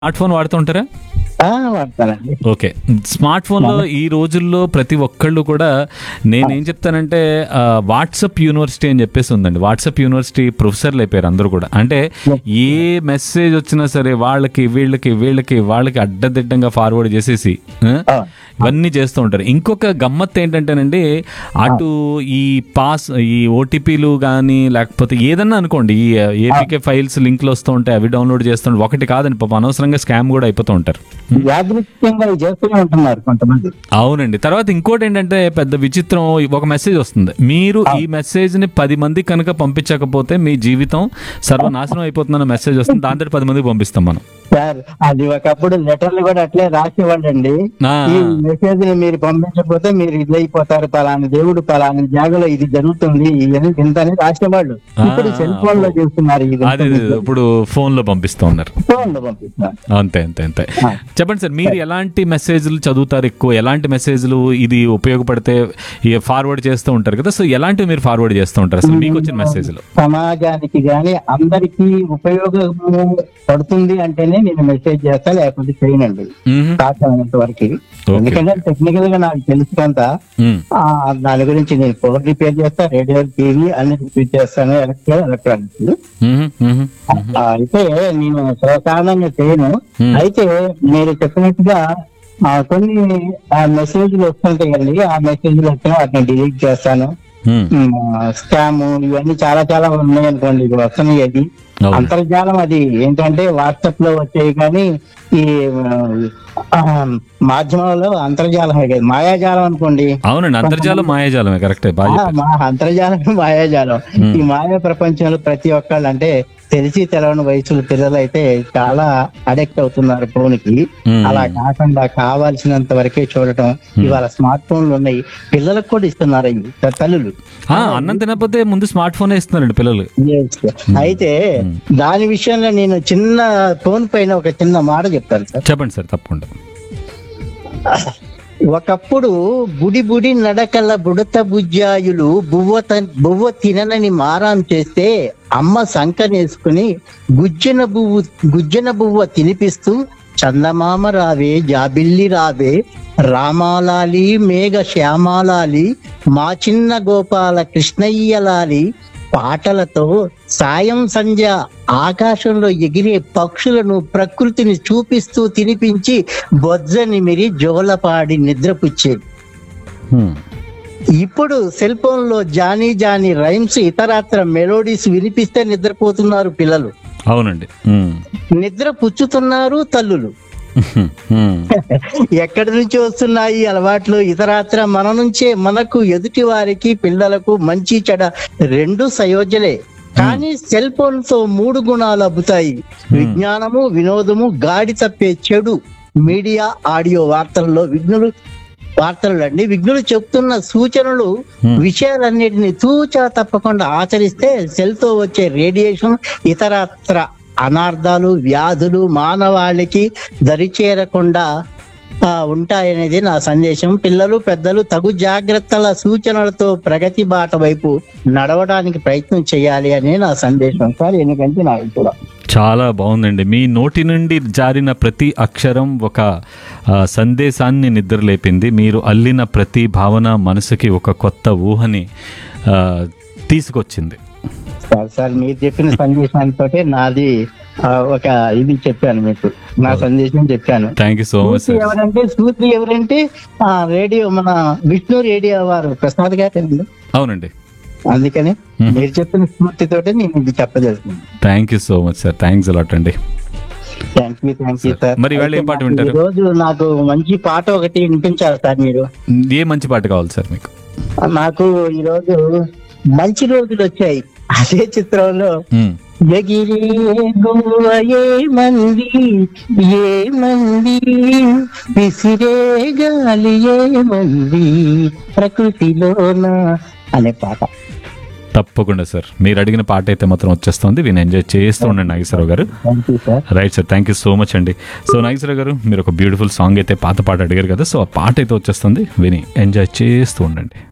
Smart phone వాడుతుంటారా ఆ, వాడతానండి okay smart ఫోన్లో ఈ రోజుల్లో ప్రతి ఒక్కళ్ళు కూడా నేనేం చెప్తానంటే ఆ, వాట్సప్ యూనివర్సిటీ అని చెప్పేసి ఉందండి వాట్సప్ యూనివర్సిటీ ప్రొఫెసర్లు అయిపోయారు అందరూ కూడా అంటే ఏ మెసేజ్ వచ్చినా సరే వాళ్ళకి వీళ్ళకి వీళ్ళకి వాళ్ళకి అడ్డదిడ్డంగా ఫార్వర్డ్ చేసేసి ఆ, ఆ. ఇవన్నీ చేస్తూ ఉంటారు ఇంకొక గమ్మత్ ఏంటంటేనండి అటు ఈ పాస్ ఈ ఓటీపీలు కానీ లేకపోతే ఏదన్నా అనుకోండి ఈ ఏపీకే ఫైల్స్ లింక్లు వస్తూ ఉంటాయి అవి డౌన్లోడ్ చేస్తుంటారు ఒకటి కాదండి పాపం అనవసరంగా స్కామ్ కూడా అయిపోతూ ఉంటారు యాదృచ్ఛికంగా ఇవి చేస్తూనే ఉంటున్నారు కొంతమంది అవునండి తర్వాత ఇంకోటి ఏంటంటే పెద్ద విచిత్రం ఒక మెసేజ్ వస్తుంది మీరు ఈ మెసేజ్ ని పది మంది కనుక పంపించకపోతే మీ జీవితం సర్వనాశనం అయిపోతుందన్న మెసేజ్ వస్తుంది దాంతో పది మందికి పంపిస్తాం మనం సార్ అది ఒకప్పుడు లెటర్లు కూడా అట్లే రాసేవాళ్ళండి ఆ, ఈ మెసేజ్ ని మీరు పంపించకపోతే మీరు ఇది అయిపోతారు పలాని దేవుడు పలాని జాగలో ఇది జరుగుతుంది ఇది ఇంత అని రాసేవాళ్ళు ఇప్పుడు ఆ. సెల్ ఫోన్ లో చేస్తున్నారు ఇది అది ఇప్పుడు ఫోన్ లో పంపిస్తూ ఉన్నారు ఫోన్ లో పంపిస్తున్నారు అంతే అంతే అంతే ఆ. చెప్పండి సార్ మీరు ఎలాంటి మెసేజ్లు చదువుతారు ఎక్కువ ఎలాంటి మెసేజ్లు ఇది ఉపయోగపడితే ఫార్వర్డ్ చేస్తూ ఉంటారు కదా సో ఎలాంటివి మీరు ఫార్వర్డ్ చేస్తూ ఉంటారు అసలు మీకు వచ్చిన మెసేజ్లు సమాజానికి గాని అందరికి ఉపయోగము పడుతుంది అంటేనే నేను మెసేజ్ చేస్తా లేకపోతే చేయనండి మ్మ్. సాధ్యమైనంత వరకు Okay. ఎందుకంటే టెక్నికల్ గా నాకు తెలుసు కొంత మ్మ్. ఆ, దాని గురించి నేను ఫోన్ రిపేర్ చేస్తా రేడియో టీవీ అన్ని రిపేర్ చేస్తాను ఎలక్ట్రానిక్ ఎలక్ట్రానిక్స్ మ్మ్. మ్మ్. ఆ, అయితే నేను సాధారణంగా చేయను Hmm. అయితే మీరు చెప్పినట్టుగా ఆ, కొన్ని మెసేజ్లు వస్తుంటాయండి ఆ మెసేజ్లు వచ్చిన వాటిని డిలీట్ చేస్తాను మ్మ్. స్కామ్ ఇవన్నీ చాలా చాలా ఉన్నాయి అనుకోండి ఇప్పుడు వస్తున్నాయి అది అవును. అంతర్జాలం అది ఏంటంటే వాట్సాప్ లో వచ్చేవి కానీ ఈ ఆ, మాధ్యమాలలో అంతర్జాలం కదా మాయాజాలం అనుకోండి అవునండి అంతర్జాలం మాయాజాలమే కరెక్టే బాగా ఆ, మా అంతర్జాలం మాయాజాలం ఈ మాయా ప్రపంచంలో ప్రతి ఒక్కళ్ళు అంటే తెలిసి తెలవని వయసుల పిల్లలు అయితే చాలా అడిక్ట్ అవుతున్నారు ఫోన్ కి మ్మ్. అలా కాకుండా కావాల్సినంత వరకే చూడటం ఇవాళ స్మార్ట్ ఫోన్లు ఉన్నాయి పిల్లలకు కూడా ఇస్తున్నారు అవి త- తల్లులు ఆ, అన్నం తినకపోతే ముందు స్మార్ట్ ఫోన్ ఇస్తున్నారండి పిల్లలు అయితే దాని విషయంలో నేను చిన్న ఫోన్ పైన ఒక చిన్న మాట చెప్తాను సార్ చెప్పండి సార్ తప్పకుండా ఒకప్పుడు బుడి బుడి నడకల బుడత బుజ్జాయులు బువ్వ త- బువ్వ తిననని మారాం చేస్తే అమ్మ సంకనేసుకుని గుజ్జన బువ్వు గుజ్జన బువ్వ తినిపిస్తూ చందమామ రావే జాబిల్లి రావే రామాలాలి మేఘ శ్యామాలాలి మా చిన్న గోపాల కృష్ణయ్యలాలి పాటలతో సాయం సంధ్య ఆకాశంలో ఎగిరే పక్షులను ప్రకృతిని చూపిస్తూ తినిపించి బొజ్జని మిరి జోలపాడి నిద్రపుచ్చేది మ్మ్. ఇప్పుడు సెల్ ఫోన్ లో జానీ జానీ రైమ్స్ ఇతరాత్ర మెలోడీస్ వినిపిస్తే నిద్రపోతున్నారు పిల్లలు అవునండి మ్మ్. నిద్ర పుచ్చుతున్నారు తల్లులు మ్మ్. ఎక్కడి నుంచి వస్తున్నాయి ఈ అలవాట్లు ఇతరాత్ర మన నుంచే మనకు ఎదుటి వారికి పిల్లలకు మంచి చెడ రెండు సయోజలే కానీ సెల్ ఫోన్ తో మూడు గుణాలు అబ్బుతాయి విజ్ఞానము వినోదము గాడి తప్పే చెడు మీడియా ఆడియో వార్తల్లో విఘ్నులు వార్తలు అండి విఘ్నులు చెప్తున్న సూచనలు Hmm. విషయాలన్నిటిని తూచా తప్పకుండా ఆచరిస్తే సెల్ తో వచ్చే రేడియేషన్ ఇతరత్ర అనార్థాలు వ్యాధులు మానవాళికి దరిచేరకుండా ఆ, ఉంటాయనేది నా సందేశం పిల్లలు పెద్దలు తగు జాగ్రత్తల సూచనలతో ప్రగతి బాట వైపు నడవడానికి ప్రయత్నం చేయాలి అనే నా సందేశం సార్ ఎందుకంటే నాకు కూడా చాలా బాగుందండి మీ నోటి నుండి జారిన ప్రతి అక్షరం ఒక ఆ, సందేశాన్ని నిద్రలేపింది మీరు అల్లిన ప్రతి భావన మనసుకి ఒక కొత్త ఊహని ఆ, తీసుకొచ్చింది సార్ సార్ మీరు చెప్పిన సందేశంతో నాది ఆ, ఒక ఇది చెప్పాను మీకు నా సందేశం చెప్పాను thank you so much Sutri sir ఎవరంటే సూత్రి ఎవరంటే ఆ రేడియో మన విష్ణు రేడియో వారు ప్రసాద్ గారు అవునండి అందుకని Hmm. మీరు చెప్పిన స్ఫూర్తితోటి నేను ఇది చెప్పదలుచుకున్నాను thank you so much sir thanks a lot అండి thank you thank you sir మరి ఇవాళ ఏం పాట వింటారు? ఈ రోజు నాకు మంచి పాట ఒకటి వినిపించాలి సార్ మీరు ఏ మంచి పాట కావాలి సార్ మీకు నాకు ఈ రోజు మంచి రోజులు వచ్చాయి అదే చిత్రంలో మ్మ్. ఎగిరే గువ్వ ఏ మంది ఏ మంది విసిరే గాలి ఏ మంది ప్రకృతిలోన అనే పాట తప్పకుండా సార్ మీరు అడిగిన పాట అయితే మాత్రం వచ్చేస్తుంది విని ఎంజాయ్ చేస్తూ ఉండండి Nageswararao garu thank you sir right sir thank you so much అండి సో నాగేశ్వరరావు గారు మీరు ఒక బ్యూటిఫుల్ సాంగ్ అయితే పాత పాట అడిగారు కదా సో ఆ పాట అయితే వచ్చేస్తుంది విని ఎంజాయ్ చేస్తూ ఉండండి